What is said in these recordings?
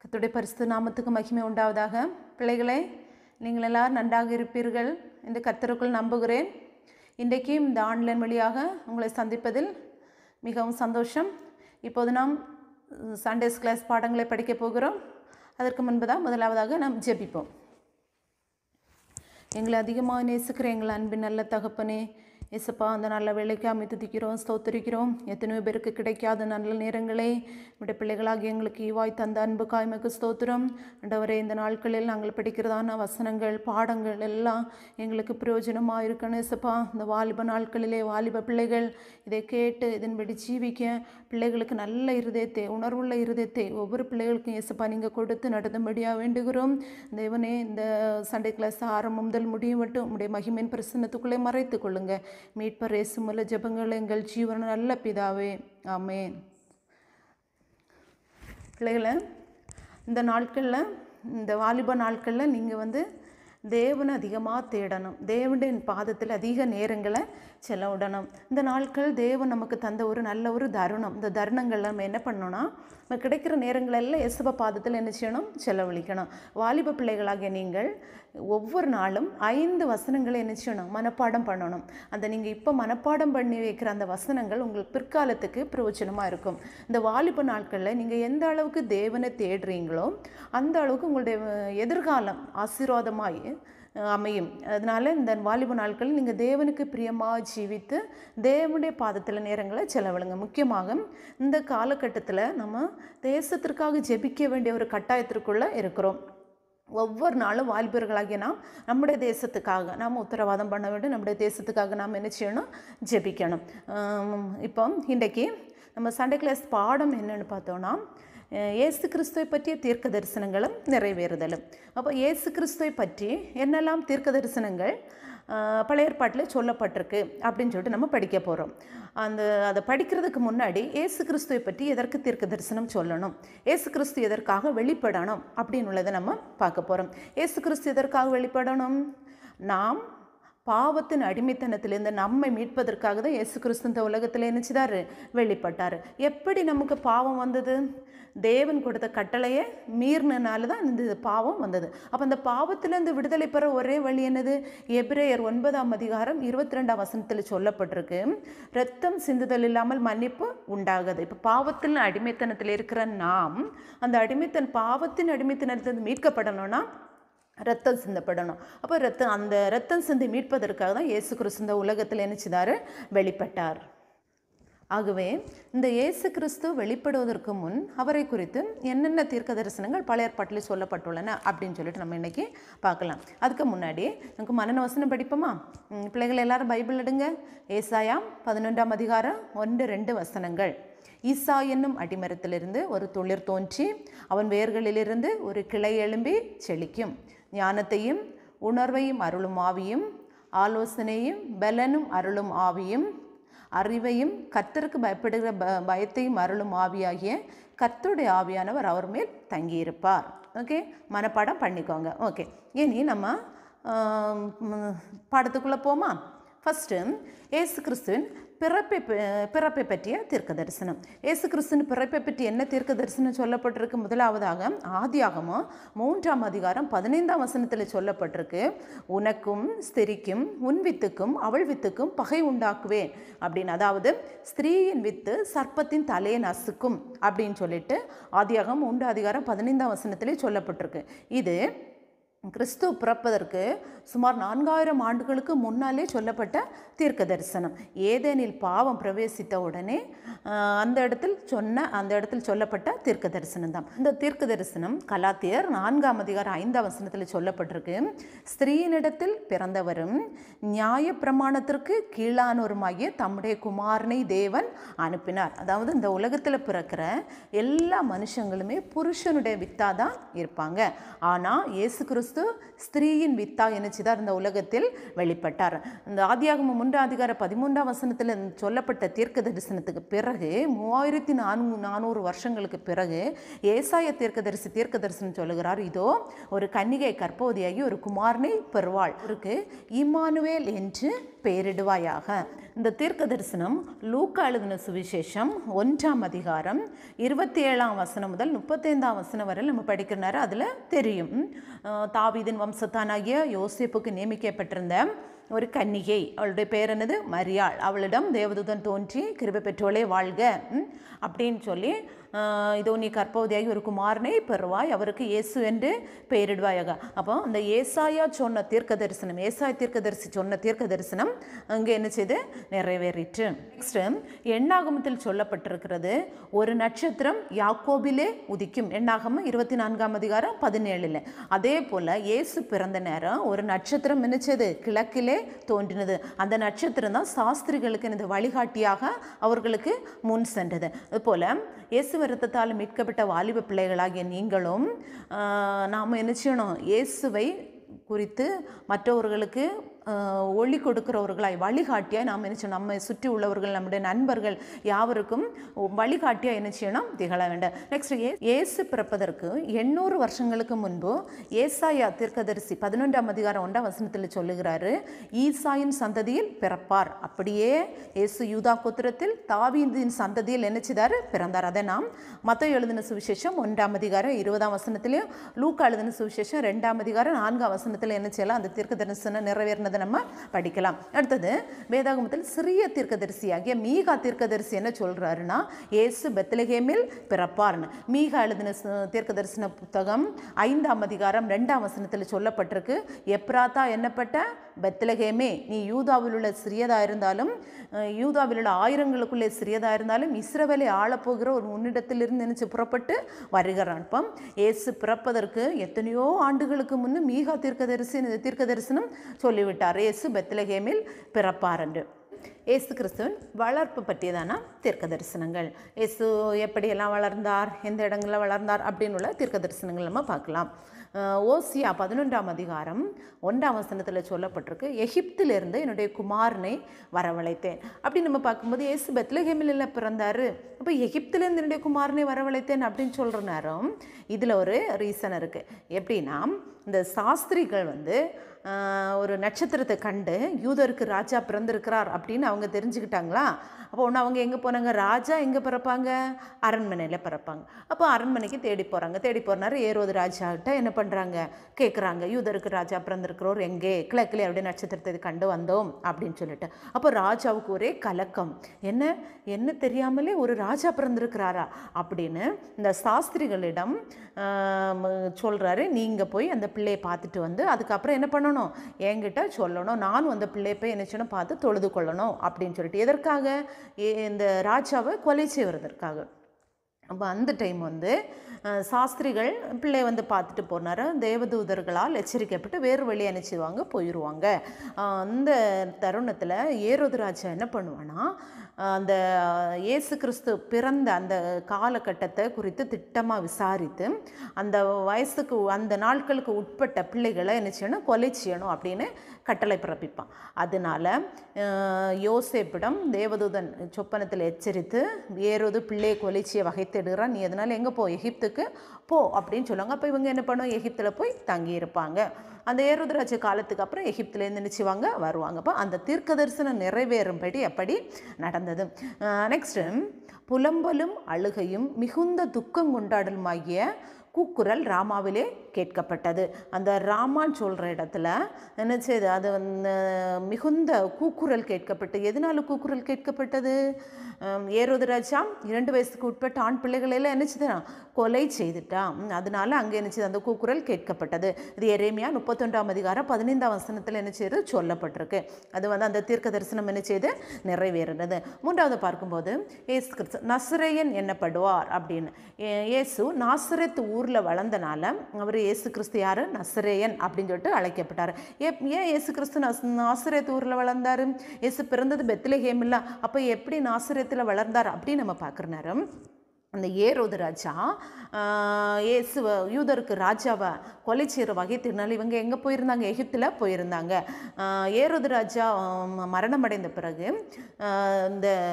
கர்த்தருடைய பரிசுத்த நாமத்துக்கு மகிமை உண்டாவதாக பிள்ளைகளே நீங்கள் எல்லாரும் நன்றாக இருப்பீர்கள் என்று கர்த்தருக்குள் நம்புகிறேன் இன்றைக்கும் இந்த ஆன்லைன் வழியாக உங்களை சந்திப்பதில் மிகவும் சந்தோஷம் இப்போது நாம் சண்டேஸ் கிளாஸ் பாடங்களை படிக்கப் போகிறோம் அதற்கு முன்பதாக முதலாவதாக நாம் ஜெபிப்போம் எங்களை அதிகமாக நேசிக்கிற எங்கள் அன்பின் நல்ல தகப்பனே இசப்பா அந்த நல்ல வேலைக்காக துதிக்கிறோம் ஸ்தோத்திரிக்கிறோம் எத்தனையோ பேருக்கு கிடைக்காத நல்ல நேரங்களே நம்முடைய பிள்ளைகளாக எங்களுக்கு ஈவாய் தந்த அன்பு காய்மைக்கு ஸ்தோத்திரம் ஆண்டவரே இந்த நாட்களில் நாங்கள் படிக்கிறதான வசனங்கள் பாடங்கள் எல்லாம் எங்களுக்கு பிரயோஜனமாக இருக்கணும் இசப்பா இந்த வாலிப நாட்களிலே வாலிப பிள்ளைகள் இதை கேட்டு இதன்படி ஜீவிக்க பிள்ளைகளுக்கு நல்ல இருதயத்தை உணர்வுள்ள இருதயத்தை ஒவ்வொரு பிள்ளைகளுக்கும் இயேசுப்பா நீங்கள் கொடுத்து நடத்தும்படியாக வேண்டுகிறோம் தேவனே இந்த சண்டே கிளாஸ் ஆரம்பம் முதல் முடியும் மட்டும் உங்களுடைய மகிமையின் பிரசன்னத்துக்குள்ளே மறைத்து கொள்ளுங்க மீட்பர் இயேசு மூல ஜெபங்கள் எங்கள் ஜீவன நல்ல பிதாவே ஆமென் பிள்ளைகளை இந்த நாட்களில் இந்த வாலிப நாட்களில் நீங்கள் வந்து தேவனை அதிகமாக தேடணும் தேவனுடைய பாதத்தில் அதிக நேரங்களை செலவிடணும் இந்த நாட்கள் தேவன் நமக்கு தந்த ஒரு நல்ல ஒரு தருணம் இந்த தருணங்களில் நம்ம என்ன பண்ணணும்னா நம்ம கிடைக்கிற நேரங்களெல்லாம் எசுப பாதத்தில் என்ன செய்யணும் செலவழிக்கணும் வாலிப பிள்ளைகளாகிய நீங்கள் ஒவ்வொரு நாளும் ஐந்து வசனங்களை என்ன செய்யணும் மனப்பாடம் பண்ணணும் அந்த நீங்கள் இப்போ மனப்பாடம் பண்ணி வைக்கிற அந்த வசனங்கள் உங்களுக்கு பிற்காலத்துக்கு பிரயோஜனமாக இருக்கும் இந்த வாலிப நாட்களில் நீங்கள் எந்த அளவுக்கு தேவனை தேடுறீங்களோ அந்த அளவுக்கு உங்களுடைய எதிர்காலம் ஆசீர்வாதமாய் அமையும் அதனால் இந்த வாலிப நாட்களில் நீங்கள் தேவனுக்கு பிரியமாக ஜீவித்து தேவனுடைய பாதத்தில் நேரங்களை செலவிடுங்க முக்கியமாக இந்த காலகட்டத்தில் நம்ம தேசத்திற்காக ஜெபிக்க வேண்டிய ஒரு கட்டாயத்திற்குள்ளே இருக்கிறோம் ஒவ்வொரு நாளும் வாலிபர்களாகிய நாம் நம்முடைய தேசத்துக்காக நாம் உத்தரவாதம் பண்ண வேண்டும் நம்முடைய தேசத்துக்காக நாம் என்ன செய்யணும் ஜெபிக்கணும் இப்போ இன்றைக்கி நம்ம சண்டே கிளாஸ் பாடம் என்னென்னு பார்த்தோன்னா இயேசு கிறிஸ்துவை பற்றிய தீர்க்க தரிசனங்களும் நிறைவேறுதலும் அப்போ இயேசு கிறிஸ்துவை பற்றி என்னெல்லாம் தீர்க்க தரிசனங்கள் பழைய ஏற்பாட்டில் சொல்லப்பட்டிருக்கு அப்படின்னு சொல்லிட்டு நம்ம படிக்க போகிறோம் அந்த அதை படிக்கிறதுக்கு முன்னாடி ஏசு கிறிஸ்துவை பற்றி எதற்கு தீர்க்க தரிசனம் சொல்லணும் ஏசு கிறிஸ்து எதற்காக வெளிப்படணும் அப்படின்னு உள்ளதை நம்ம பார்க்க போகிறோம் ஏசு கிறிஸ்து எதற்காக வெளிப்படணும் நாம் பாவத்தின் அடிமைத்தனத்திலிருந்து நம்மை மீட்பதற்காக தான் இயேசு கிறிஸ்து இந்த உலகத்தில் நினச்சிதார் வெளிப்பட்டார் எப்படி நமக்கு பாவம் வந்தது தேவன் கொடுத்த கட்டளையை மீறினால தான் இந்த பாவம் வந்தது அப்போ அந்த பாவத்திலேருந்து விடுதலை பெற ஒரே வழி என்னது எபிரேயர் ஒன்பதாம் அதிகாரம் இருபத்தி ரெண்டாம் வசனத்தில் சொல்லப்பட்டிருக்கு ரத்தம் சிந்துதல் இல்லாமல் மன்னிப்பு உண்டாகுது இப்போ பாவத்தில் அடிமைத்தனத்தில் இருக்கிற நாம் அந்த அடிமைத்தன் பாவத்தின் அடிமைத்தனத்திலிருந்து மீட்கப்படணும்னா ரத்தம் சிந்தப்படணும் அப்போ ரத்தம் அந்த ரத்தம் சிந்தி மீட்பதற்காக தான் இயேசு கிறிஸ்து இந்த உலகத்தில் நினச்சிதாரு வெளிப்பட்டார் ஆகவே இந்த இயேசு கிறிஸ்து வெளிப்படுவதற்கு முன் அவரை குறித்து என்னென்ன தீர்க்க தரிசனங்கள் பழைய ஏற்பாட்டில் சொல்லப்பட்டுள்ளன அப்படின்னு சொல்லிட்டு நம்ம இன்றைக்கி பார்க்கலாம் அதுக்கு முன்னாடி நமக்கு மனன வசனம் படிப்போமா பிள்ளைகள் எல்லாரும் பைபிள் எடுங்க ஏசாயா பதினொன்றாம் அதிகாரம் ஒன்று ரெண்டு வசனங்கள் ஈசா என்னும் அடிமரத்திலிருந்து ஒரு துளிர் தோன்றி அவன் வேர்களிலிருந்து ஒரு கிளை எழும்பி செழிக்கும் ஞானத்தையும் உணர்வையும் அருளும் ஆவியும் ஆலோசனையும் பலனும் அருளும் ஆவியும் அறிவையும் கத்தருக்கு பயப்படுகிற ப பயத்தையும் அருளும் ஆவியாகிய கத்தருடைய ஆவியானவர் அவர் மேல் தங்கியிருப்பார் ஓகே மனப்பாடம் பண்ணிக்கோங்க ஓகே இனி நம்ம பாடத்துக்குள்ளே போமா ஃபஸ்ட்டு ஏசு கிறிஸ்துவின் பிறப்பை பிறப்பை பற்றிய தீர்க்க தரிசனம் ஏசு கிறிஸ்துவின் பிறப்பை பற்றி என்ன தீர்க்க தரிசனம் சொல்லப்பட்டிருக்கு முதலாவதாக ஆதியாகமோ மூன்றாம் அதிகாரம் பதினைந்தாம் வசனத்தில் சொல்லப்பட்டிருக்கு உனக்கும் ஸ்திரிக்கும் உன் வித்துக்கும் அவள் வித்துக்கும் பகை உண்டாக்குவேன் அப்படின்னு அதாவது ஸ்திரீயின் வித்து சர்ப்பத்தின் தலையை நசுக்கும் அப்படின்னு சொல்லிட்டு ஆதியாகம் மூன்று அதிகாரம் பதினைந்தாம் வசனத்திலே சொல்லப்பட்டிருக்கு இது கிறிஸ்து பிறப்பதற்கு சுமார் நான்காயிரம் ஆண்டுகளுக்கு முன்னாலே சொல்லப்பட்ட தீர்க்க தரிசனம் ஏதேனில் பாவம் பிரவேசித்த உடனே அந்த இடத்தில் சொன்ன அந்த இடத்தில் சொல்லப்பட்ட தீர்க்க தரிசனம் தான் இந்த தீர்க்க தரிசனம் கலாத்தியர் நான்காம் அதிகாரம் ஐந்தாம் வசனத்தில் சொல்லப்பட்டிருக்கு ஸ்திரீனிடத்தில் பிறந்தவரும் நியாய பிரமாணத்திற்கு கீழானோருமாகிய தம்முடைய குமாரனை தேவன் அனுப்பினார் அதாவது இந்த உலகத்தில் பிறக்கிற எல்லா மனுஷங்களுமே புருஷனுடைய வித்தாக தான் இருப்பாங்க ஆனால் இயேசு கிறிஸ்து ஸ்திரீயின் வித்தா என்னச்சுதான் இந்த உலகத்தில் வெளிப்பட்டார் இந்த ஆதியாகம மூன்றாம் அதிகார பதிமூன்றாம் வசனத்தில் சொல்லப்பட்ட தீர்க்க தரிசனத்துக்கு பிறகு மூவாயிரத்தி நான்கு நானூறு வருஷங்களுக்கு பிறகு ஏசாய தீர்க்க தரிசி தீர்க்க தரிசனம் சொல்லுகிறார் இதோ ஒரு கன்னிகை கற்போதியாகி ஒரு குமாரனை பெறுவாள் இருக்கு இமானுவேல் என்று பெயரிடுவாயாக இந்த தீர்க்க தரிசனம் லூக்கா எழுதின சுவிசேஷம் ஒன்றாம் அதிகாரம் இருபத்தி ஏழாம் வசனம் முதல் முப்பத்தைந்தாம் வசனம் வரை நம்ம படிக்கிற நேரம் அதில் தெரியும் அஹ் தாவீதின் வம்சத்தானாகிய யோசேப்புக்கு நியமிக்கப்பட்டிருந்த ஒரு கன்னிகை அவளுடைய பேர் என்னது மரியாள் அவளிடம் தேவதூதன் தோன்றி கிருபை பெற்றோளே வாழ்க ம், அப்படின்னு சொல்லி ஆஹ், இதோ நீ கற்பவதியாகி ஒரு குமாரனை பெறுவாய் அவருக்கு இயேசு என்று பெயரிடுவாயாக அப்போ அந்த ஏசாயா சொன்ன தீர்க்க தரிசனம் ஏசாய் தீர்க்க தரிசி சொன்ன தீர்க்க தரிசனம் அங்கே என்ன செய்து நிறைவேறிற்று நெக்ஸ்ட் எண்ணாகமத்தில் சொல்லப்பட்டிருக்கிறது ஒரு நட்சத்திரம் யாக்கோபிலே உதிக்கும் எண்ணாகமம் இருபத்தி நான்காம் அதிகாரம் பதினேழுல அதே போல இயேசு பிறந்த நேரம் ஒரு நட்சத்திரம் என்னச்சது கிழக்கிலே தோன்றினது அந்த நட்சத்திரம் தான் சாஸ்திரிகளுக்கு இந்த வழிகாட்டியாக அவர்களுக்கு முன் சென்றது அதுபோல இயேசு வருத்தத்தால் மீட்கப்பட்ட வாலிப பிள்ளைகளாகிய நீங்களும் ஆஹ், நாம் என்ன செய்யணும் இயேசுவை குறித்து மற்றவர்களுக்கு ஆஹ், ஒளி கொடுக்கிறவர்களாய் வழிகாட்டியாய் நாம் என்ன செய்யணும் நம்மை சுற்றி உள்ளவர்கள் நம்முடைய நண்பர்கள் யாவருக்கும் வழிகாட்டியாக என்ன செய்யணும் திகழ வேண்டும் நெக்ஸ்ட் இயேசு பிறப்பதற்கு எண்ணூறு வருஷங்களுக்கு முன்பு ஏசாயா தீர்க்கதரிசி பதினொன்றாம் அதிகாரம் ஒன்றாம் வசனத்தில் சொல்லுகிறாரு ஈசாயின் சந்ததியில் பிறப்பார் அப்படியே இயேசு யூதா கோத்திரத்தில் தாவீதின் சந்ததியில் என்ன செய்தார் பிறந்தார் அதை நாம் மத்த எழுதின சுவிசேஷம் ஒன்றாம் அதிகாரம் இருபதாம் வசனத்திலையும் லூக்கா எழுதின சுவிசேஷம் ரெண்டாம் அதிகாரம் நான்காம் வசனத்தில் என்ன செய்யலாம் அந்த தீர்க்க தரிசனம் நிறைவேறினதை நம்ம படிக்கலாம் அடுத்தது வேதாகமத்தில் சிறிய தீர்க்கதரிசியாகிய மீகா தீர்க்கதரிசி என்ன சொல்றாருன்னா இயேசு பெத்லகேமில் பிறப்பார்னு மீகா எழுதின ச- தீர்க்கதரிசன புத்தகம் ஐந்தாம் அதிகாரம் ரெண்டாம் வசனத்தில் சொல்லப்பட்டிருக்கு எப்ராத்தா என்னப்பட்ட பெத்லகேமே நீ யூதாவில் உள்ள சிறியதா இருந்தாலும் அஹ், யூதாவில் உள்ள ஆயிரங்களுக்குள்ளே சிறியதா இருந்தாலும் இஸ்ரவேலை ஆளப்போகிற ஒரு உன்னிடத்திலிருந்து நினைச்சு புறப்பட்டு வருகிறான் அப்போ இயேசு பிறப்பதற்கு எத்தனையோ ஆண்டுகளுக்கு முன்னு மீகா தீர்க்கதரிசி இந்த தீர்க்க தரிசனம் சொல்லிவிட்டார் இயேசு பெத்லகேமில் பிறப்பார் என்று இயேசு கிறிஸ்துவின் வளர்ப்பு பற்றியதான தீர்க்க தரிசனங்கள் இயேசு எப்படியெல்லாம் வளர்ந்தார் எந்த இடங்களில் வளர்ந்தார் அப்படின்னு உள்ள தீர்க்க தரிசனங்கள் நம்ம பார்க்கலாம் அஹ் ஓசியா பதினொன்றாம் அதிகாரம் ஒன்றாம் வசனத்தில் சொல்லப்பட்டிருக்கு எகிப்திலிருந்து என்னுடைய குமாரனை வரவழைத்தேன் அப்படி நம்ம பார்க்கும்போது இயேசு பெத்லஹேமில் இல்லை பிறந்தாரு அப்போ எகிப்திலேருந்து என்னுடைய குமாரனை வரவழைத்தேன் அப்படின்னு சொல்கிற நேரம் இதில் ஒரு ரீசன் இருக்குது எப்படின்னா இந்த சாஸ்திரிகள் வந்து ஆஹ், ஒரு நட்சத்திரத்தை கண்டு யூதருக்கு ராஜா பிறந்திருக்கிறார் அப்படின்னு அவங்க தெரிஞ்சுக்கிட்டாங்களா அப்போ ஒன்று அவங்க எங்கே போனாங்க ராஜா எங்கே பிறப்பாங்க அரண்மனையில் பிறப்பாங்க அப்போ அரண்மனைக்கு தேடி போகிறாங்க தேடி போகிறாரு ஏரோது ராஜாக்கிட்ட என்ன பண்ணுறாங்க கேட்குறாங்க யூதருக்கு ராஜா பிறந்திருக்கிறோர் எங்கே கிழக்கிலே அப்படியே நட்சத்திரத்தை கண்டு வந்தோம் அப்படின்னு சொல்லிட்டு அப்போ ராஜாவுக்கு ஒரே கலக்கம் என்ன என்ன தெரியாமலே ஒரு ராஜா பிறந்திருக்கிறாரா அப்படின்னு இந்த சாஸ்திரிகளிடம் சொல்கிறாரு நீங்கள் போய் அந்த பிள்ளையை பார்த்துட்டு வந்து அதுக்கப்புறம் என்ன பண்ணணும் என்கிட்ட சொல்லணும் நானும் அந்த பிள்ளையை போய் என்ன செய்யணும் பார்த்து தொழுது கொள்ளணும் அப்படின்னு சொல்லிட்டு எதற்காக ஏ- இந்த ராஜாவை கொலை செய்வதற்காக அப்போ அந்த டைம் வந்து அஹ், சாஸ்திரிகள் பிள்ளை வந்து பார்த்துட்டு போனார் தேவதூதர்களால் எச்சரிக்கப்பட்டு வேறு வழி அனுப்பிச்சிடுவாங்க போயிடுவாங்க அஹ், அந்த தருணத்தில் ஏரோது ராஜா என்ன பண்ணுவான்னா அஹ், அந்த இயேசு கிறிஸ்து பிறந்த அந்த காலகட்டத்தை குறித்து திட்டமாக விசாரித்து அந்த வயசுக்கு அந்த நாட்களுக்கு உட்பட்ட பிள்ளைகளை என்ன செய்யணும் கொலை செய்யணும் அப்படின்னு கட்டளை பிறப்பிப்பான் அதனால அஹ், யோசேப்பிடம் தேவதூதன் சொப்பனத்தில் எச்சரித்து ஏரோது பிள்ளையை கொலை செய்ய வகை தேடுகிறான் நீ அதனால் எங்கே போ எகிப்துக்கு போ அப்படின்னு சொல்லுவாங்க அப்போ இவங்க என்ன பண்ணுவோம் எகிப்தில் போய் தங்கி இருப்பாங்க அந்த ஏரோதராஜ காலத்துக்கு அப்புறம் எகிப்திலேருந்து நினச்சிவாங்க வருவாங்க அப்போ அந்த தீர்க்க தரிசனம் நிறைவேறும்படி அப்படி நடந்தது நெக்ஸ்ட்டு புலம்பலும் அழுகையும் மிகுந்த துக்கம் கொண்டாடலுமாகிய கூக்குரல் ராமாவிலே கேட்கப்பட்டது அந்த ராமான்னு சொல்கிற இடத்துல என்ன செய்யுது அது வந்து மிகுந்த கூக்குரல் கேட்கப்பட்டு எதனால கூக்குரல் கேட்கப்பட்டது ஹம், ஏரோது ராஜா இரண்டு வயசுக்கு உட்பட்ட ஆண் பிள்ளைகளை எல்லாம் என்ன செய்தான் கொலை செய்துட்டான் ம், அதனால அங்கே என்ன செய்யுது அந்த கூக்குரல் கேட்கப்பட்டது இது எரேமியா முப்பத்தொன்றாம் அதிகாரம் பதினைந்தாம் வசனத்தில் என்ன செய்யுது சொல்லப்பட்டிருக்கு அது வந்து அந்த தீர்க்க தரிசனம் என்ன செய்து நிறைவேறுனது மூன்றாவது பார்க்கும்போது ஏசு கிறிஸ்து நசரேயன் என்னப்படுவார் அப்படின்னு ஏ- இயேசு நாசரேத் ஊரில் வளர்ந்தனால அவர் இயேசு கிறிஸ்து யார் நசரேயன் அப்படின்னு சொல்லிட்டு அழைக்கப்பட்டார் ஏப் ஏன் இயேசு கிறிஸ்து நஸ் நாசரேத் ஊரில் வளர்ந்தாரு இயேசு பிறந்தது பெத்லஹேம் இல்லை அப்போ எப்படி நாசரேத்தில் வளர்ந்தார் அப்படின்னு நம்ம பார்க்குற நேரம் அந்த ஏரோது ராஜா ஆஹ், இயேசுவ யூதருக்கு ராஜாவை கொலை செய்கிற வகை திருநாள் இவங்க எங்கே போயிருந்தாங்க எகிப்தில் போயிருந்தாங்க ஆஹ், ஏரோது ராஜா ஆம், மரணமடைந்த பிறகு ஆஹ், இந்த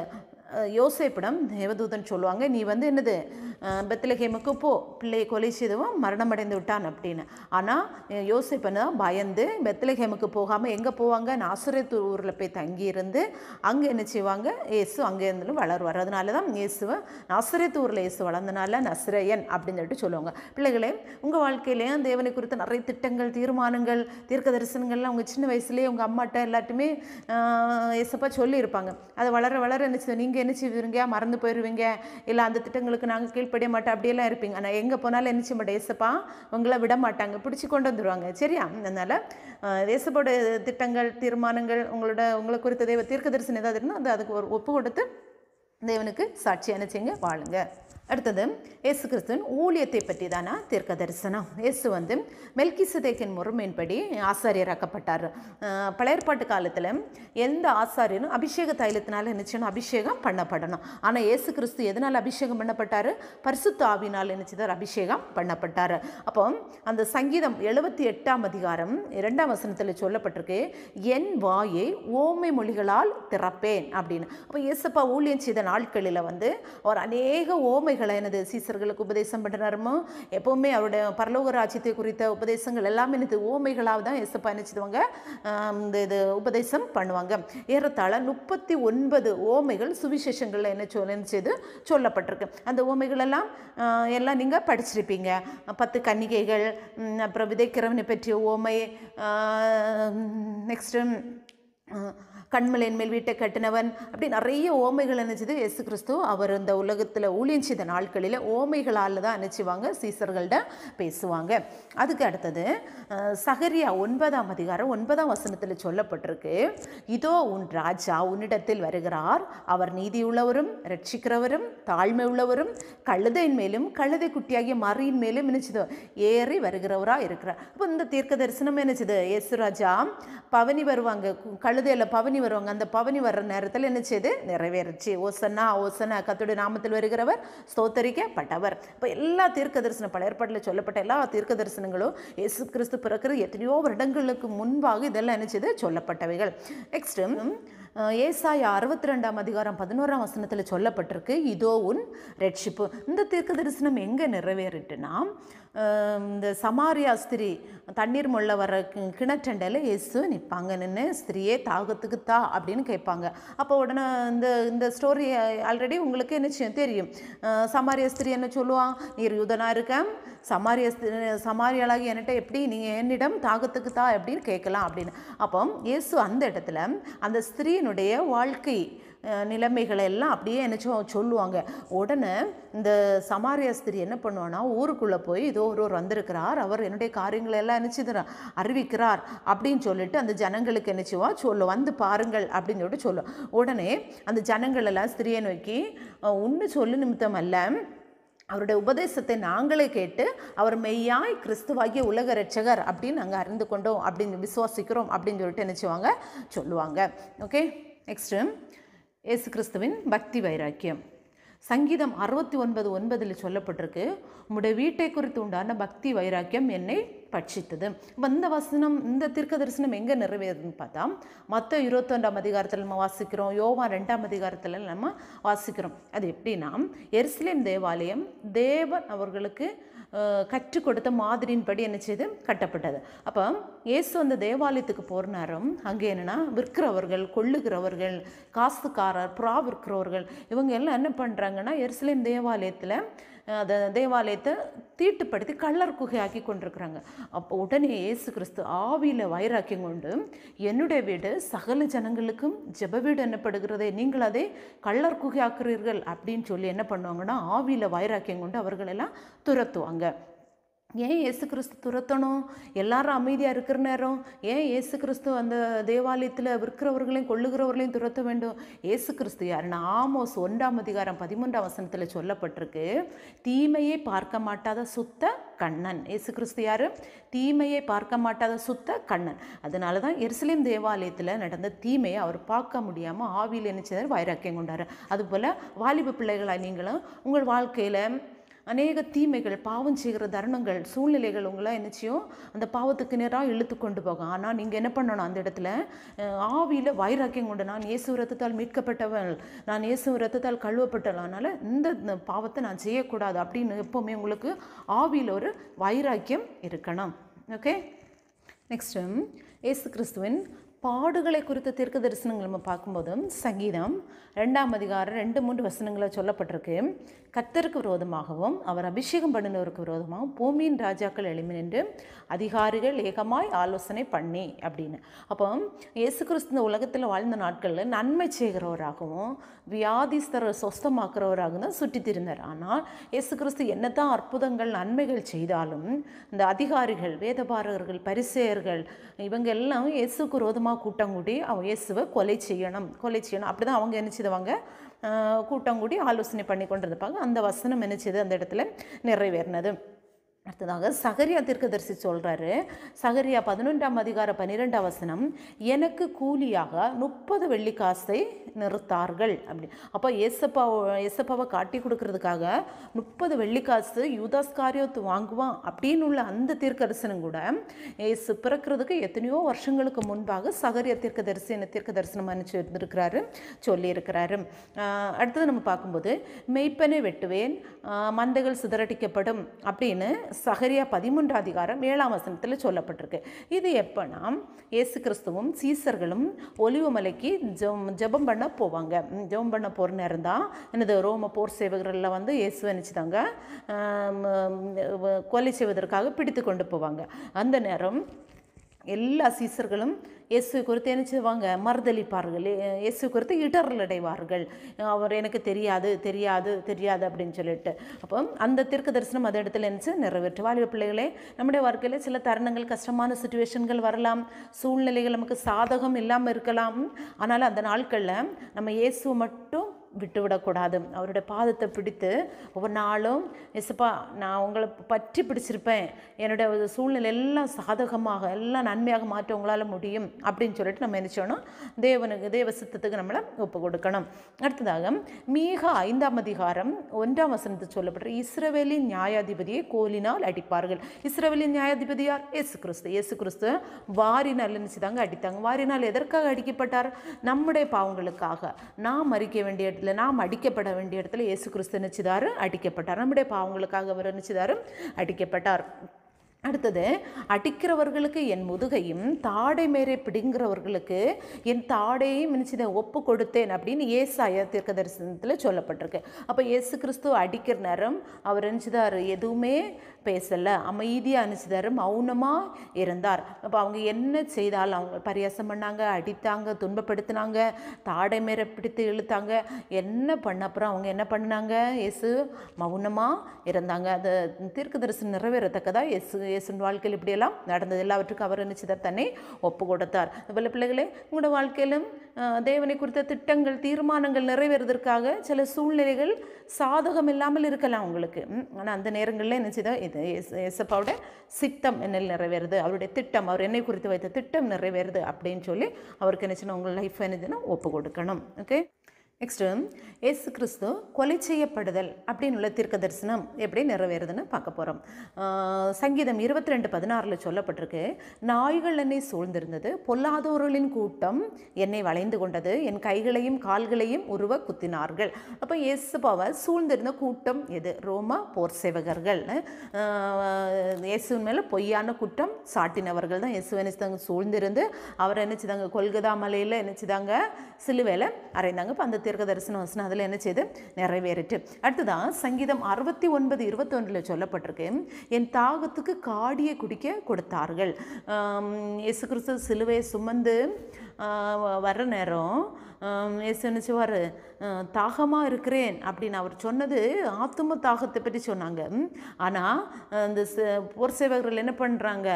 அஹ், யோசேப்பிடம் தேவதூதன் சொல்லுவாங்க நீ வந்து என்னது அஹ், பெத்லகேமுக்கு போ பிள்ளையை கொலை செய்தவன் மரணம் அடைந்து விட்டான் அப்படின்னு ஆனால் யோசேப்பன் தான் பயந்து பெத்லகேமுக்கு போகாமல் எங்கே போவாங்க நாசரேத்து ஊரில் போய் தங்கியிருந்து அங்கே என்ன செய்வாங்க இயேசு அங்கே இருந்து வளருவார் அதனால தான் இயேசுவை நாசரேத்து ஊரில் இயேசு வளர்ந்தனால நஸ்ரயன் அப்படின்னு சொல்லிட்டு சொல்லுவாங்க பிள்ளைகளே உங்கள் வாழ்க்கையிலேயும் தேவனை குறித்த நிறைய திட்டங்கள் தீர்மானங்கள் தீர்க்க தரிசனங்கள்லாம் உங்கள் சின்ன வயசுலேயே உங்கள் அம்மாட்ட எல்லாட்டுமே ஏசப்பா சொல்லியிருப்பாங்க அது வளர வளர என்ன செய்வது நீங்கள் என்ன செய்வீங்க மறந்து போயிடுவீங்க இல்லை அந்த திட்டங்களுக்கு நாங்கள் கீழ்ப்படிய மாட்டோம் அப்படியெல்லாம் இருப்பீங்க ஆனால் எங்கே போனாலும் என்ன செய்ய மாட்டோம் ஏசப்பா உங்களை விட மாட்டாங்க பிடிச்சி கொண்டு வந்துடுவாங்க சரியா அதனால் ஏசப்போட திட்டங்கள் தீர்மானங்கள் உங்களோட உங்களை குறித்த தெய்வ தீர்க்க தரிசனம் ஏதாவது இருந்தால் அது அதுக்கு ஒரு ஒப்பு கொடுத்து தேவனுக்கு சாட்சி அனுப்பிச்சிங்க வாழுங்க அடுத்தது இயேசு கிறிஸ்துவின் ஊழியத்தை பற்றி தானா தீர்க்க தரிசனம் இயேசு வந்து மெல்கிசதேக்கின் முறைமையின்படி ஆசாரியராக்கப்பட்டார் அஹ் பழைய ஏற்பாட்டு காலத்தில் எந்த ஆசாரியனும் அபிஷேக தைலத்தினால நிச்சயம் அபிஷேகம் பண்ணப்படணும் ஆனால் இயேசு கிறிஸ்து எதனால் அபிஷேகம் பண்ணப்பட்டார் பரிசுத்த ஆவினால் நினைச்சதார் அபிஷேகம் பண்ணப்பட்டார் அப்போ அந்த சங்கீதம் எழுபத்தி எட்டாம் அதிகாரம் இரண்டாம் வசனத்தில் சொல்லப்பட்டிருக்கு என் வாயை ஓமை மொழிகளால் திறப்பேன் அப்படின்னு அப்போ இயேசப்பா ஊழியம் செய்த நாட்களில் வந்து அவர் அநேக ஓமைகளை எனது சீசர்களுக்கு உபதேசம் பண்ணுறாருமோ எப்போவுமே அவருடைய பரலோக ராஜ்யத்தை குறித்த உபதேசங்கள் எல்லாமே எனது ஓமைகளாக தான் இயேசப்பா நினச்சிடுவாங்க இந்த இது உபதேசம் பண்ணுவாங்க ஏறத்தாழ முப்பத்தி ஒன்பது ஓமைகள் சுவிசேஷங்களில் என்ன சொல்ல செய்து சொல்லப்பட்டிருக்கு அந்த ஓமைகள் எல்லாம் ஆஹ், எல்லாம் நீங்கள் படிச்சிருப்பீங்க பத்து கன்னிகைகள் ம், அப்புறம் விதைக்கிறவனை பற்றிய ஓமை நெக்ஸ்ட்டு கண்மலையின் மேல் வீட்டை கட்டினவன் அப்படி நிறைய ஓமைகள் நினைச்சது இயேசு கிறிஸ்து அவர் இந்த உலகத்தில் ஊழியம் செய்த நாட்களில் ஓமைகளால் தான் நினைச்சுவாங்க சீசர்கள்ட்ட பேசுவாங்க அதுக்கு அடுத்தது அஹ், சகரியா ஒன்பதாம் அதிகாரம் ஒன்பதாம் வசனத்தில் சொல்லப்பட்டிருக்கு இதோ உன் ராஜா உன்னிடத்தில் வருகிறார் அவர் நீதியுள்ளவரும் ரட்சிக்கிறவரும் தாழ்மை உள்ளவரும் கழுதையின் மேலும் கழுதை குட்டியாகிய மறியின் மேலும் நினைச்சது ஏறி வருகிறவராக இருக்கிறார் அப்போ இந்த தீர்க்க தரிசனம் நினைச்சது இயேசு ராஜா பவனி வருவாங்க கு- கழுதையில பவனி வருவாங்க அந்த பவனி வர்ற நேரத்தில் என்ன செய்து நிறைவேறுச்சு ஓசன்னா ஓசன்னா கத்துடைய நாமத்தில் வருகிறவர் ஸ்தோத்தரிக்கப்பட்டவர் இப்போ எல்லா தீர்க்க தரிசனம் பழைய ஏற்பாட்டில் சொல்லப்பட்ட எல்லா தீர்க்க தரிசனங்களும் இயேசு கிறிஸ்து பிறக்கிற எத்தனையோ வருடங்களுக்கு முன்பாக இதெல்லாம் என்ன செய்து சொல்லப்பட்டவைகள் நெக்ஸ்ட்டு ஏசாயா அறுபத்தி ரெண்டாம் அதிகாரம் பதினோராம் வசனத்தில் சொல்லப்பட்டிருக்கு இதோ உன் ரட்சிப்பு இந்த தீர்க்க தரிசனம் எங்கே நிறைவேறிட்டுனா அஹ் இந்த சமாரியா ஸ்திரீ தண்ணீர் முள்ள வர கி- கிணற்றண்டையில் இயேசு நிற்பாங்க நின்று ஸ்திரியே தாகத்துக்கு தா அப்படின்னு கேட்பாங்க அப்போ உடனே இந்த இந்த ஸ்டோரி ஆல்ரெடி உங்களுக்கு என்ன செய்யும் தெரியும் அஹ் சமாரியா ஸ்திரீ என்ன சொல்லுவான் நீர் யூதனா இருக்க சமாரிய ஸ்திரீ- சமாரியாளாகி என்கிட்ட எப்படி நீங்கள் என்னிடம் தாகத்துக்கு தா அப்படின்னு கேட்கலாம் அப்படின்னு அப்போ இயேசு அந்த இடத்துல அந்த ஸ்திரீனுடைய வாழ்க்கை அஹ், நிலைமைகளை எல்லாம் அப்படியே என்ன சொ- சொல்லுவாங்க உடனே இந்த சமாரிய ஸ்திரீ என்ன பண்ணுவான்னா ஊருக்குள்ளே போய் இதோ ஒருவர் வந்திருக்கிறார் அவர் என்னுடைய காரியங்களை எல்லாம் நினச்சிதுறார் அறிவிக்கிறார் அப்படின்னு சொல்லிட்டு அந்த ஜனங்களுக்கு என்னச்சுவா சொல்லு வந்து பாருங்கள் அப்படின்னு சொல்லிட்டு சொல்லும் உடனே அந்த ஜனங்கள் எல்லாம் ஸ்திரியை நோக்கி அஹ், உன்னு சொல்லு நிமித்தம் அல்ல அவருடைய உபதேசத்தை நாங்களே கேட்டு அவர் மெய்யாய் கிறிஸ்துவாகிய உலக ரட்சகர் அப்படின்னு நாங்கள் அறிந்து கொண்டோம் அப்படின்னு விசுவாசிக்கிறோம் அப்படின்னு சொல்லிட்டு என்ன செய்வாங்க சொல்லுவாங்க ஓகே நெக்ஸ்ட்டு இயேசு கிறிஸ்துவின் பக்தி வைராக்கியம் சங்கீதம் அறுபத்தி ஒன்பது ஒன்பதில் சொல்லப்பட்டிருக்கு உம்முடைய வீட்டை குறித்து உண்டான பக்தி வைராக்கியம் என்னை பட்சித்தது அப்ப இந்த வசனம் இந்த தீர்க்க தரிசனம் எங்கே நிறைவேறுதுன்னு பார்த்தா மற்ற இருபத்தொன்றாம் அதிகாரத்தில் நம்ம வாசிக்கிறோம் யோவா ரெண்டாம் அதிகாரத்தில் நம்ம வாசிக்கிறோம் அது எப்படின்னா எருசலேம் தேவாலயம் தேவன் அவர்களுக்கு அஹ், கற்றுக் கொடுத்த மாதிரியின்படி என்ன செய்து கட்டப்பட்டது அப்போ இயேசு அந்த தேவாலயத்துக்கு போகிற நேரம் அங்கே என்னென்னா விற்கிறவர்கள் கொள்ளுகிறவர்கள் காசுக்காரர் புறா விற்கிறவர்கள் இவங்க எல்லாம் என்ன பண்ணுறாங்கன்னா எருசலேம் தேவாலயத்தில் அந்த தேவாலயத்தை தீட்டுப்படுத்தி கள்ளர் குகையாக்கி கொண்டிருக்கிறாங்க அப்போ உடனே இயேசு கிறிஸ்து ஆவியில் வைராக்கியம் கொண்டு என்னுடைய வீடு சகல ஜனங்களுக்கும் ஜெப வீடு என்னப்படுகிறதே நீங்கள் அதை கள்ளர் குகையாக்குறீர்கள் அப்படின்னு சொல்லி என்ன பண்ணுவாங்கன்னா ஆவியில் வைராக்கியம் கொண்டு அவர்களெல்லாம் துரத்துவாங்க ஏன் இயேசு கிறிஸ்து துரத்தணும் எல்லாரும் அமைதியாக இருக்கிற நேரம் ஏன் இயேசு கிறிஸ்து அந்த தேவாலயத்தில் விற்கிறவர்களையும் கொள்ளுகிறவர்களையும் துரத்த வேண்டும் இயேசு கிறிஸ்து யாருன்னா ஆமோஸ் ஒன்றாம் அதிகாரம் பதிமூன்றாம் வசனத்தில் சொல்லப்பட்டிருக்கு தீமையை பார்க்க மாட்டாத சுத்த கண்ணன் இயேசு கிறிஸ்து யாரு தீமையை பார்க்க மாட்டாத சுத்த கண்ணன் அதனால தான் எருசலேம் தேவாலயத்தில் நடந்த தீமையை அவர் பார்க்க முடியாமல் ஆவியில் நினைச்சதார் வைராக்கியம் கொண்டார் அதுபோல் வாலிப பிள்ளைகளாக நீங்களும் உங்கள் வாழ்க்கையில் அநேக தீமைகள் பாவம் செய்கிற தருணங்கள் சூழ்நிலைகள் உங்களை என்னச்சியும் அந்த பாவத்துக்கு நேராக இழுத்து கொண்டு போகும் ஆனால் நீங்கள் என்ன பண்ணணும் அந்த இடத்துல அஹ், ஆவியில வைராக்கியம் கொண்டு நான் இயேசு ரத்தத்தால் மீட்கப்பட்டவள் நான் இயேசு ரத்தத்தால் கழுவப்பட்டவள் அதனால் இந்த இந்த பாவத்தை நான் செய்யக்கூடாது அப்படின்னு எப்போவுமே உங்களுக்கு ஆவியில் ஒரு வைராக்கியம் இருக்கணும் ஓகே நெக்ஸ்ட்டு இயேசு கிறிஸ்துவின் பாடுகளை குறித்த தீர்க்க தரிசனங்கள் நம்ம பார்க்கும்போது சங்கீதம் ரெண்டாம் அதிகாரம் ரெண்டு மூன்று வசனங்களை சொல்லப்பட்டிருக்கு கத்தருக்கு விரோதமாகவும் அவர் அபிஷேகம் பண்ணினவருக்கு விரோதமாகவும் பூமியின் ராஜாக்கள் எழுமி நின்று அதிகாரிகள் ஏகமாய் ஆலோசனை பண்ணி அப்படின்னு அப்போ இயேசு கிறிஸ்து இந்த உலகத்தில் வாழ்ந்த நாட்களில் நன்மை செய்கிறவராகவும் வியாதிஸ்தரை சொஸ்தமாக்குறவராகவும் தான் சுற்றித் திரிந்தார் ஆனால் இயேசு கிறிஸ்து என்னதான் அற்புதங்கள் நன்மைகள் செய்தாலும் இந்த அதிகாரிகள் வேதபாரகர்கள் பரிசேயர்கள் இவங்க எல்லாம் இயேசுக்கு விரோதமாக கூட்டம் கூடி அவங்க இயேசுவை கொலை செய்யணும் கொலை செய்யணும் அப்படி தான் அவங்க என்ன செய்தவங்க ஆஹ், கூட்டம் கூடி ஆலோசனை பண்ணி கொண்டிருப்பாங்க அந்த வசனம் என்ன செய்து அந்த இடத்துல நிறைவேறினது அடுத்ததாக சகரியா தீர்க்கதரிசி சொல்றாரு சகரியா பதினொன்றாம் அதிகார பன்னிரெண்டாம் வசனம் எனக்கு கூலியாக முப்பது வெள்ளிக்காசை நிறுத்தார்கள் அப்படி அப்போ ஏசப்பா ஏசப்பாவை காட்டி கொடுக்கறதுக்காக முப்பது வெள்ளிக்காசு யூதாஸ் காரியத்து வாங்குவான் அப்படின்னு உள்ள அந்த தீர்க்கதரிசனம் கூட ஏசு பிறக்கிறதுக்கு எத்தனையோ வருஷங்களுக்கு முன்பாக சகரியா தீர்க்கதரிசி என்ன தீர்க்க தரிசனம் அனுப்பிச்சு இருந்திருக்கிறாரு சொல்லியிருக்கிறாரு ஆஹ் அடுத்தது நம்ம பார்க்கும்போது மெய்ப்பனை வெட்டுவேன் ஆஹ் மந்தைகள் சிதறடிக்கப்படும் அப்படின்னு சகரியா பதிமூன்றாம் அதிகாரம் ஏழாம் வசனத்தில் சொல்லப்பட்டிருக்கு இது எப்போனா இயேசு கிறிஸ்துவும் சீசர்களும் ஒலிவ மலைக்கு ஜெபம் ஜெபம் பண்ண போவாங்க ம், ஜெபம் பண்ண போகிற நேரம் தான் எனது ரோம போர் சேவகர்களில் வந்து இயேசு நினச்சிதாங்க கொலை செய்வதற்காக பிடித்து கொண்டு போவாங்க அந்த நேரம் எல்லா சீசர்களும் இயேசு குறித்து என்ன செய்வாங்க மறுதளிப்பார்கள் இயே- இயேசு குறித்து இடரல் அடைவார்கள் அவர் எனக்கு தெரியாது தெரியாது தெரியாது அப்படின்னு சொல்லிட்டு அப்போ அந்த தீர்க்க தரிசனம் அந்த இடத்துல என்ன செய்ய நிறைவேற்று வாலிப பிள்ளைகளே நம்முடைய வாழ்க்கையில் சில தருணங்கள் கஷ்டமான சுச்சுவேஷன்கள் வரலாம் சூழ்நிலைகள் நமக்கு சாதகம் இல்லாமல் இருக்கலாம் ஆனால் அந்த நாட்களில் நம்ம இயேசுவை மட்டும் விட்டுவிடக்கூடாது அவருடைய பாதத்தை பிடித்து ஒவ்வொரு நாளும் எசப்பா நான் உங்களை பற்றி பிடிச்சிருப்பேன் என்னுடைய ஒரு சூழ்நிலை எல்லாம் சாதகமாக எல்லாம் நன்மையாக மாற்ற உங்களால் முடியும் அப்படின்னு சொல்லிட்டு நம்ம என்ன செய்யணும் தேவனுக்கு தேவ சித்தத்துக்கு நம்மளை ஒப்பு கொடுக்கணும் அடுத்ததாக மீக ஐந்தாம் அதிகாரம் ஒன்றாம் வசனத்தில் சொல்லப்படுற இஸ்ரவேலின் நியாயாதிபதியை கோலினால் அடிப்பார்கள் இஸ்ரவேலின் நியாயாதிபதி யார் இயேசு கிறிஸ்து இயேசு கிறிஸ்து வாரினால் நினைச்சுதாங்க அடித்தாங்க வாரினால் எதற்காக அடிக்கப்பட்டார் நம்முடைய பாவங்களுக்காக நாம் மறிக்க வேண்டிய இடத்துல நாம் அடிக்கப்பட வேண்டிய இடத்துல இயேசு கிறிஸ்து நினைச்சுதாரு அடிக்கப்பட்டார் நம்முடைய பாவங்களுக்காக அவர் நினைச்சுதாரு அடிக்கப்பட்டார் அடுத்தது அடிக்கிறவர்களுக்கு என் முதுகையும் தாடை மேலே பிடுங்கிறவர்களுக்கு என் தாடையும் நினச்சிதை ஒப்பு கொடுத்தேன் அப்படின்னு ஏசாயா தீர்க்க தரிசனத்தில் சொல்லப்பட்டிருக்கு அப்போ இயேசு கிறிஸ்து அடிக்கிற நேரம் அவர் நினச்சிதார் எதுவுமே பேசலை அமைதியாக அனுப்பிச்சிதாரு மௌனமாக இருந்தார் அப்போ அவங்க என்ன செய்தாலும் அவங்க பரியாசம் பண்ணாங்க அடித்தாங்க துன்பப்படுத்தினாங்க தாடை மேலே பிடித்து இழுத்தாங்க என்ன பண்ண அப்புறம் அவங்க என்ன பண்ணாங்க இயேசு மௌனமாக இருந்தாங்க அந்த தீர்க்க தரிசனம் நிறைவேறத்தக்கதாக இயேசு இயேசுன் வாழ்க்கையில் இப்படியெல்லாம் நடந்தது எல்லாவற்றுக்கும் அவர் நிச்சயத்தை தன்னை ஒப்பு கொடுத்தார் அதுபோல் பிள்ளைகளே உங்களோட வாழ்க்கையிலும் அஹ், தேவனை குறித்த திட்டங்கள் தீர்மானங்கள் நிறைவேறதற்காக சில சூழ்நிலைகள் சாதகம் இல்லாமல் இருக்கலாம் உங்களுக்கு ஆனால் அந்த நேரங்களில் என்ன செய்தோம் இது இயேசு- இயேசப்பாவோட சித்தம் என்னில் நிறைவேறுது அவருடைய திட்டம் அவர் என்னை குறித்து வைத்த திட்டம் நிறைவேறுது அப்படின்னு சொல்லி அவருக்கு என்ன செய்யணும் உங்கள் லைஃப் என்னதுன்னா ஒப்பு கொடுக்கணும் ஓகே நெக்ஸ்ட்டு இயேசு கிறிஸ்து கொலை செய்யப்படுதல் அப்படின்னு உள்ள தீர்க்க தரிசனம் எப்படி நிறைவேறுதுன்னு பார்க்க போகிறோம் சங்கீதம் இருபத்தி ரெண்டு பதினாறில் சொல்லப்பட்டிருக்கு நாய்கள் என்னை சூழ்ந்திருந்தது பொல்லாதோர்களின் கூட்டம் என்னை வளைந்து கொண்டது என் கைகளையும் கால்களையும் உருவ குத்தினார்கள் அப்போ இயேசுபாவை சூழ்ந்திருந்த கூட்டம் எது ரோமா போர் சேவகர்கள் ஆஹ், இயேசுவின் மேலே பொய்யான குற்றம் சாட்டினவர்கள் தான் இயேசு நினைச்சாங்க சூழ்ந்திருந்து அவர் நினைச்சுதாங்க கொல்கதா மலையில் நினைச்சுதாங்க சிலுவையில் அறைந்தாங்க இப்போ அந்த தீர்க்க தரிசன வசனம் அதில் என்ன செய்து நிறைவேறிட்டு அடுத்ததான் சங்கீதம் அறுபத்தி ஒன்பது இருபத்தொன்றில் சொல்லப்பட்டிருக்கு என் தாகத்துக்கு காடியை குடிக்க கொடுத்தார்கள் ஆம், இயேசு கிறிஸ்து சிலுவையை சுமந்து ஆஹ், வர்ற நேரம் ஆம், இயேசு நினச்சிவார் தாகமாக இருக்கிறேன் அப்படின்னு அவர் சொன்னது ஆத்தும தாகத்தை பற்றி சொன்னாங்க ஆனால் அந்த ச- போர் சேவகர்கள் என்ன பண்ணுறாங்க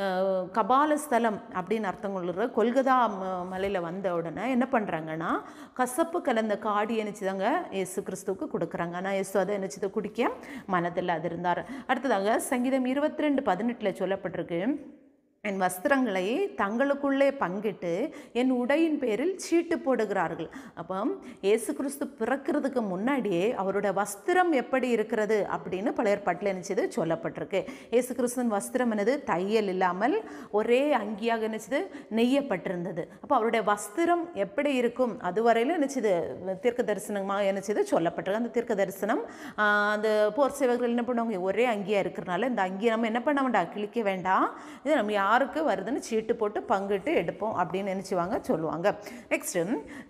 கபால ஸ்தலம் அப்படின்னு அர்த்தம் கொள்ளுற கொல்கதா மலையில் வந்த உடனே என்ன பண்ணுறாங்கன்னா கசப்பு கலந்த காடி என்னச்சுதாங்க இயேசு கிறிஸ்துவுக்கு கொடுக்குறாங்க ஆனால் இயேசு அதை என்னச்சது குடிக்க மனதில் அது இருந்தார் அடுத்ததாக சங்கீதம் இருபத்தி ரெண்டு பதினெட்டில் சொல்லப்பட்டிருக்கு என் வஸ்திரங்களை தங்களுக்குள்ளே பங்கிட்டு என் உடையின் பேரில் சீட்டு போடுகிறார்கள் அப்போ இயேசு கிறிஸ்து பிறக்கிறதுக்கு முன்னாடியே அவரோட வஸ்திரம் எப்படி இருக்கிறது அப்படின்னு பழைய ஏற்பாட்டில் நினச்சது சொல்லப்பட்டிருக்கு இயேசு கிறிஸ்துவின் வஸ்திரம் என்னது தையல் இல்லாமல் ஒரே அங்கியாக நினச்சது நெய்யப்பட்டிருந்தது அப்போ அவருடைய வஸ்திரம் எப்படி இருக்கும் அதுவரையிலும் நினச்சது தீர்க்க தரிசனமாக நினச்சது சொல்லப்பட்டிருக்கு அந்த தீர்க்க தரிசனம் ஆஹ், அந்த போர் சேவகர்கள் என்ன பண்ணுவாங்க ஒரே அங்கியாக இருக்கிறனால இந்த அங்கியை நம்ம என்ன பண்ண வேண்டாம் கிழிக்க வேண்டாம் இது நம்ம யாருக்கு வருதுன்னு சீட்டு போட்டு பங்கிட்டு எடுப்போம் அப்படின்னு நினச்சிவாங்க சொல்லுவாங்க நெக்ஸ்ட்டு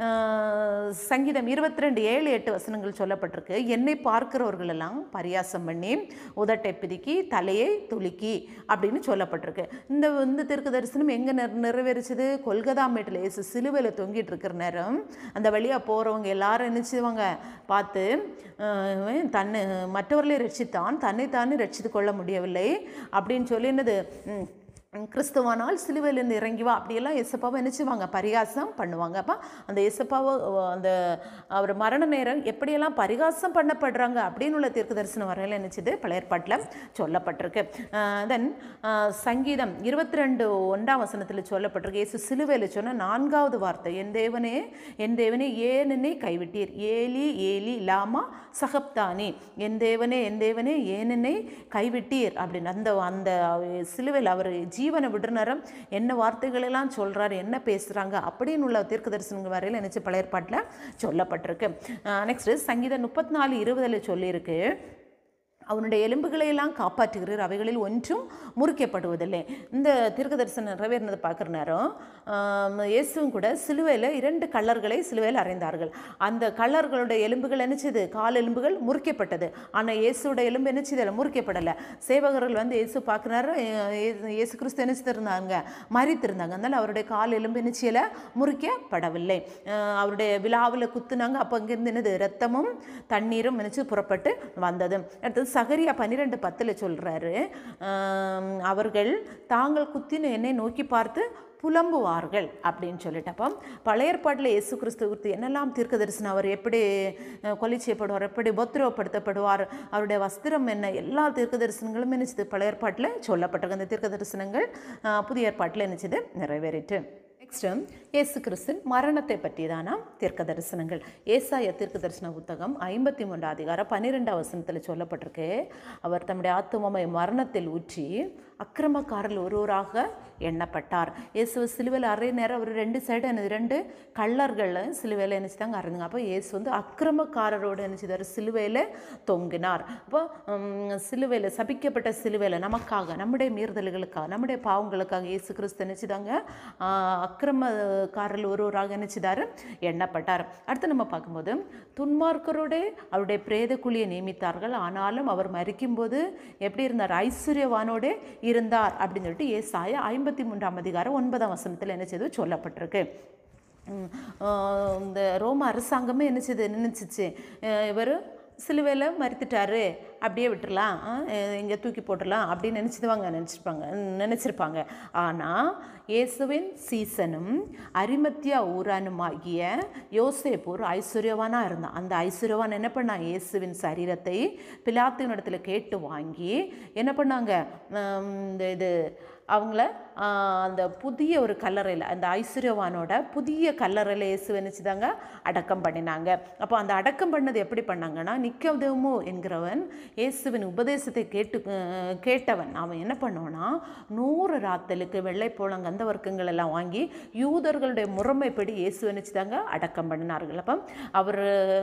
சங்கீதம் இருபத்தி ரெண்டு ஏழு எட்டு வசனங்கள் சொல்லப்பட்டிருக்கு என்னை பார்க்கிறவர்கள் எல்லாம் பரியாசம் பண்ணி உதட்டை பிதுக்கி தலையை துலுக்கி அப்படின்னு சொல்லப்பட்டிருக்கு இந்த இந்த தெற்கு தரிசனம் எங்கே நிற நிறைவேறிச்சது கொல்கதா மேட்டில் இயேசு சிலுவையில் தொங்கிட்டு இருக்கிற நேரம் அந்த வழியாக போகிறவங்க எல்லாரும் என்ன செய்வாங்க பார்த்து அஹ், இவன் தன்னை மற்றவர்களை ரட்சித்தான் தன்னைத்தானே ரட்சித்து கொள்ள முடியவில்லை அப்படின்னு சொல்லி என்னது ம், கிறிஸ்துவானால் சிலுவையிலேருந்து இறங்கி வா அப்படியெல்லாம் எசப்பாவை என்ன செய்வாங்க பரிகாசம் பண்ணுவாங்க அப்போ அந்த எசப்பாவை அந்த அவர் மரண நேரம் எப்படியெல்லாம் பரிகாசம் பண்ணப்படுறாங்க அப்படின்னு உள்ள தீர்க்க தரிசனம் வரையில் நினச்சிது பழைய ஏற்பாட்டில் சொல்லப்பட்டிருக்கு தென் சங்கீதம் இருபத்தி ரெண்டு ஒன்றாம் வசனத்தில் சொல்லப்பட்டிருக்கு இயேசு சிலுவையில் சொன்ன நான்காவது வார்த்தை என் தேவனே என் தேவனே ஏன் என்னை கைவிட்டீர் ஏலி ஏலி லாமா சகப்தானி என் தேவனே என் தேவனே ஏன் என்னை கைவிட்டீர் அப்படின்னு அந்த அந்த சிலுவையில் அவர் ஜீவனை விடுற நேரம் என்ன வார்த்தைகளெல்லாம் சொல்கிறாரு என்ன பேசுகிறாங்க அப்படின்னு உள்ள தீர்க்க தரிசனங்கள் வரையில் நினச்சி பழைய ஏற்பாட்டில் சொல்லப்பட்டிருக்கு நெக்ஸ்ட்டு சங்கீதம் முப்பத்தி நாலு இருபதில் சொல்லியிருக்கு அவனுடைய எலும்புகளை எல்லாம் காப்பாற்றுகிறார் அவைகளில் ஒன்றும் முறிக்கப்படுவதில்லை இந்த தீர்க்க தரிசனம் நிறைவேறினதை பார்க்குற நேரம் ஆம், இயேசுவும் கூட சிலுவையில் இரண்டு கள்ளர்களை சிலுவையில் அறைந்தார்கள் அந்த கள்ளர்களுடைய எலும்புகள் என்னச்சுது கால் எலும்புகள் முறிக்கப்பட்டது ஆனால் இயேசுவோட எலும்பு என்னச்சுது அதில் முறிக்கப்படலை சேவகர்கள் வந்து இயேசு பார்க்குறாரு இயேசு கிறிஸ்து என்னச்சிருந்தாங்க மறித்திருந்தாங்க அதனால் அவருடைய கால் எலும்பு என்னச்சியில் முறிக்கப்படவில்லை அஹ் அவருடைய விழாவில் குத்துனாங்க அப்போ அங்கேருந்து என்னது ரத்தமும் தண்ணீரும் நினச்சி புறப்பட்டு வந்தது அடுத்தது சகரியா பன்னிரெண்டு பத்தில் சொல்கிறாரு அவர்கள் தாங்கள் குத்தின என்னை நோக்கி பார்த்து புலம்புவார்கள் அப்படின்னு சொல்லிட்டு அப்போ பழைய ஏற்பாட்டில் இயேசு கிறிஸ்து குறித்து என்னெல்லாம் தீர்க்க தரிசனம் அவர் எப்படி அஹ், கொலை செய்யப்படுவார் எப்படி உபத்திரவப்படுத்தப்படுவார் அவருடைய வஸ்திரம் என்ன எல்லா தீர்க்க தரிசனங்களும் என்னச்சுது பழைய ஏற்பாட்டில் சொல்லப்பட்டிருக்கு அந்த தீர்க்க தரிசனங்கள் அஹ், புதிய ஏற்பாட்டில் என்னச்சுது நிறைவேறிட்டு நெக்ஸ்ட்டு இயேசு கிறிஸ்தின் மரணத்தை பற்றியதான தீர்க்க தரிசனங்கள் ஏசாய தீர்க்க தரிசன புத்தகம் ஐம்பத்தி மூன்று அதிகாரம் பன்னிரெண்டாம் வசனத்தில் சொல்லப்பட்டிருக்கு அவர் தம்முடைய ஆத்துமமை மரணத்தில் ஊற்றி அக்கிரமக்காரர்கள் ஒருவராக எண்ணப்பட்டார் இயேசு சிலுவையில் அரை நேரம் அவர் ரெண்டு சைடு என்னது ரெண்டு கள்ளர்கள் சிலுவையில் நினச்சிதாங்க அறைந்தாங்க அப்போ இயேசு வந்து அக்கிரமக்காரரோடு நினச்சிதார் சிலுவையில் தொங்கினார் அப்போ சிலுவையில் சபிக்கப்பட்ட சிலுவையில் நமக்காக நம்முடைய மீறுதல்களுக்காக நம்முடைய பாவங்களுக்காக இயேசு கிறிஸ்து நினச்சிதாங்க அக்கிரமக்காரர்கள் ஒருவராக நினச்சிதார் எண்ணப்பட்டார் அடுத்து நம்ம பார்க்கும்போது துன்மார்க்கரோட அவருடைய பிரேத குழியை நியமித்தார்கள் ஆனாலும் அவர் மறிக்கும்போது எப்படி இருந்தார் ஐஸ்வர்யவானோடே இருந்தார் அப்படின்னு சொல்லிட்டு ஏசாய ஐம்பத்தி மூன்றாம் அதிகாரம் ஒன்பதாம் வசனத்தில் என்ன செய்து சொல்லப்பட்டிருக்கு உம், ஆஹ் இந்த ரோம அரசாங்கமே என்ன செய்து நினைச்சிச்சு இவர் சிலுவையில் மறுத்துட்டாரு அப்படியே விட்டுறலாம் இங்கே தூக்கி போட்டுடலாம் அப்படின்னு நினச்சிடுவாங்க நினச்சிருப்பாங்க நினச்சிருப்பாங்க ஆனால் இயேசுவின் சீசனும் அரிமத்தியா ஊரானுமாகிய யோசேப்பு ஒரு ஐஸ்வர்யவானாக இருந்தான் அந்த ஐஸ்வர்யவான் என்ன பண்ணான் இயேசுவின் சரீரத்தை பிலாத்தின் இடத்துல கேட்டு வாங்கி என்ன பண்ணாங்க உம், இந்த இது அவங்கள ஆஹ், அந்த புதிய ஒரு கல்லறையில் அந்த ஐஸ்வர்யவானோட புதிய கல்லறையில் இயேசு நினச்சிதாங்க அடக்கம் பண்ணினாங்க அப்போ அந்த அடக்கம் பண்ணது எப்படி பண்ணாங்கன்னா நிக்கதேமு என்கிறவன் இயேசுவின் உபதேசத்தை கேட்டு அஹ், கேட்டவன் அவன் என்ன பண்ணுவான்னா நூறு ராத்தலுக்கு வெள்ளை போலம் கந்த வர்க்கங்கள் எல்லாம் வாங்கி யூதர்களுடைய முறைமைப்படி இயேசு நினச்சிதாங்க அடக்கம் பண்ணினார்கள் அப்போ அவர்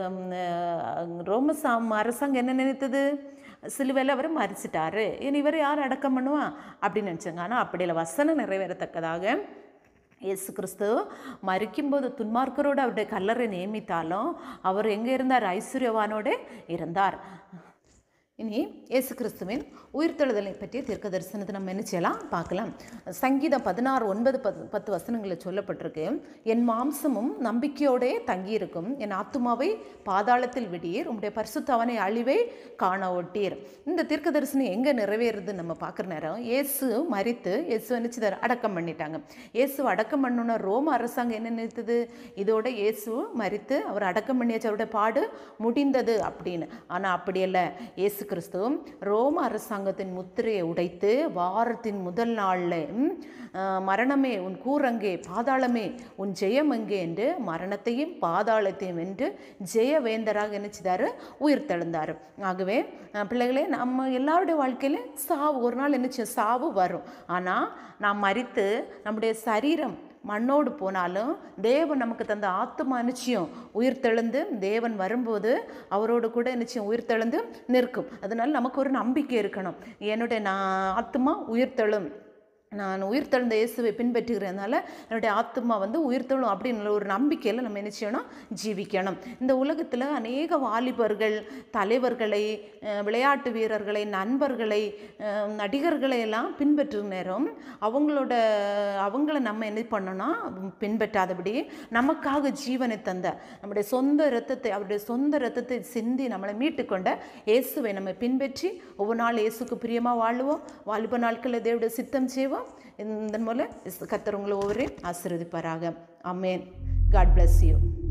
ரோமசாம் அரசாங்கம் என்ன நினைத்தது சிலுவையில் அவர் மறிச்சிட்டாரு இனி இவர் யார் அடக்கம் பண்ணுவான் அப்படின்னு நினச்சாங்க ஆனால் அப்படி இல்லை வசனம் நிறைவேறத்தக்கதாக இயேசு கிறிஸ்து மறிக்கும்போது துன்மார்க்கரோடு அவருடைய கல்லறை நியமித்தாலும் அவர் எங்கே இருந்தார் ஐஸ்வர்யவானோடு இருந்தார் இனி இயேசு கிறிஸ்துவின் உயிர்த்தெழுதலை பற்றிய தீர்க்க தரிசனத்தை நம்ம என்ன செய்யலாம் பார்க்கலாம் சங்கீதம் பதினாறு ஒன்பது பத்து பத்து வசனங்களில் சொல்லப்பட்டிருக்கு என் மாம்சமும் நம்பிக்கையோடே தங்கியிருக்கும் என் ஆத்துமாவை பாதாளத்தில் விடீர் உம்முடைய பரிசுத்தவனை அழிவை காண ஒட்டீர் இந்த தீர்க்க தரிசனம் எங்கே நிறைவேறுதுன்னு நம்ம பார்க்குற நேரம் இயேசு மறித்து இயேசு நினச்சி அடக்கம் பண்ணிட்டாங்க இயேசு அடக்கம் பண்ணோன்னா ரோம அரசாங்கம் என்ன நினைத்தது இதோட இயேசு மறித்து அவர் அடக்கம் பண்ணியாச்சு அவருடைய பாடு முடிந்தது அப்படின்னு ஆனால் அப்படி இல்லை இயேசு கிறிஸ்து ரோம அரசாங்கத்தின் முத்திரையை உடைத்து வாரத்தின் முதல் நாளில் ம், அஹ், மரணமே உன் கூரங்கே பாதாளமே உன் ஜெயம் எங்கே என்று மரணத்தையும் பாதாளத்தையும் வென்று ஜெயவேந்தராக நினைச்சிதாரு உயிர் தெழுந்தார் ஆகவே அஹ், பிள்ளைகளே நம்ம எல்லாருடைய வாழ்க்கையிலும் சாவு ஒரு நாள் என்ன சாவு வரும் ஆனால் நாம் மரித்து நம்முடைய சரீரம் மண்ணோடு போனாலும் தேவன் நமக்கு தந்த ஆத்மா நிச்சயம் உயிர் தெழுந்து தேவன் வரும்போது அவரோடு கூட நிச்சயம் உயிர் தெழுந்து நிற்கும் அதனால நமக்கு ஒரு நம்பிக்கை இருக்கணும் என்னுடைய நான் ஆத்மா உயிர் தெழும் நான் உயிர் தெழுந்த இயேசுவை பின்பற்றுகிறதுனால என்னுடைய ஆத்மா வந்து உயிர் தெழும் அப்படின்ற ஒரு நம்பிக்கையில் நம்ம என்ன செய்யணும் ஜீவிக்கணும் இந்த உலகத்தில் அநேக வாலிபர்கள் தலைவர்களை அஹ், விளையாட்டு வீரர்களை நண்பர்களை அஹ், நடிகர்களை எல்லாம் பின்பற்றும் நேரம் அவங்களோட அவங்கள நம்ம என்ன பண்ணணும் பின்பற்றாதபடி நமக்காக ஜீவனை தந்த நம்முடைய சொந்த இரத்தத்தை அவருடைய சொந்த இரத்தத்தை சிந்தி நம்மளை மீட்டுக்கொண்ட இயேசுவை நம்ம பின்பற்றி ஒவ்வொரு நாள் இயேசுக்கு பிரியமாக வாழுவோம் வாலிப நாட்களில் தேவடைய சித்தம் செய்வோம் இதன் மூலம் கத்தர் உங்களை ஒவ்வொரு ஆசீர்வதிப்பாராக அமேன் காட் bless யூ